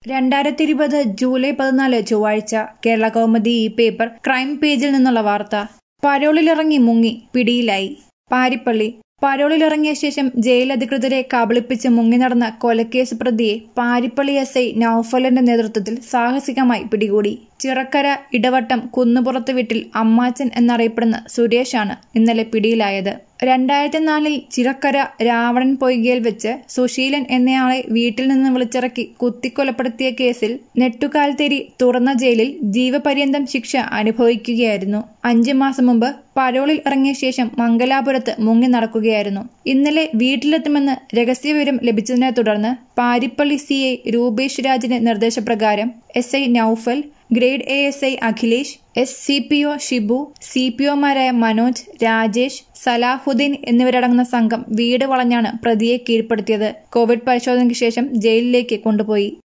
രണ്ടായിരത്തി ഇരുപത് ജൂലൈ പതിനാല് ചൊവ്വാഴ്ച കേരള കൗമുദി ഈ പേപ്പർ ക്രൈം പേജിൽ നിന്നുള്ള വാർത്ത പരോളിലിറങ്ങി മുങ്ങി പിടിയിലായി പാരിപ്പള്ളി പരോളിലിറങ്ങിയ ശേഷം ജയിലധികൃതരെ കബളിപ്പിച്ച് മുങ്ങി നടന്ന കൊലക്കേസ് പ്രതിയെ പാരിപ്പള്ളി എസ് ഐ നൌഫലിന്റെ നേതൃത്വത്തിൽ സാഹസികമായി പിടികൂടി ചിറക്കര ഇടവട്ടം കുന്നുപുറത്ത് വീട്ടിൽ അമ്മാച്ചൻ എന്നറിയപ്പെടുന്ന സുരേഷാണ് ഇന്നലെ പിടിയിലായത് രണ്ടായിരത്തി നാലിൽ ചിറക്കര രാവണൻ പൊയ്കയിൽ വെച്ച് സുശീലൻ എന്നയാളെ വീട്ടിൽ നിന്ന് വിളിച്ചിറക്കി കുത്തിക്കൊലപ്പെടുത്തിയ കേസിൽ നെട്ടുകാൽത്തേരി തുറന്ന ജയിലിൽ ജീവപര്യന്തം ശിക്ഷ അനുഭവിക്കുകയായിരുന്നു അഞ്ചു മാസം മുമ്പ് പരോളിൽ ഇറങ്ങിയ ശേഷം മംഗലാപുരത്ത് മുങ്ങി നടക്കുകയായിരുന്നു ഇന്നലെ വീട്ടിലെത്തുമെന്ന് രഹസ്യവിവരം ലഭിച്ചതിനെ തുടർന്ന് പാരിപ്പള്ളി സി ഐ രൂപേഷ് രാജിന്റെ നിർദ്ദേശപ്രകാരം S I Noufal grade A S I Akhilesh S C P O Shibu C P ഒമാരായ മനോജ് രാജേഷ് സലാഹുദ്ദീൻ എന്നിവരടങ്ങുന്ന സംഘം വീട് വളഞ്ഞാണ് പ്രതിയെ കീഴ്പ്പെടുത്തിയത് കോവിഡ് പരിശോധനയ്ക്ക് ശേഷം ജയിലിലേക്ക് കൊണ്ടുപോയി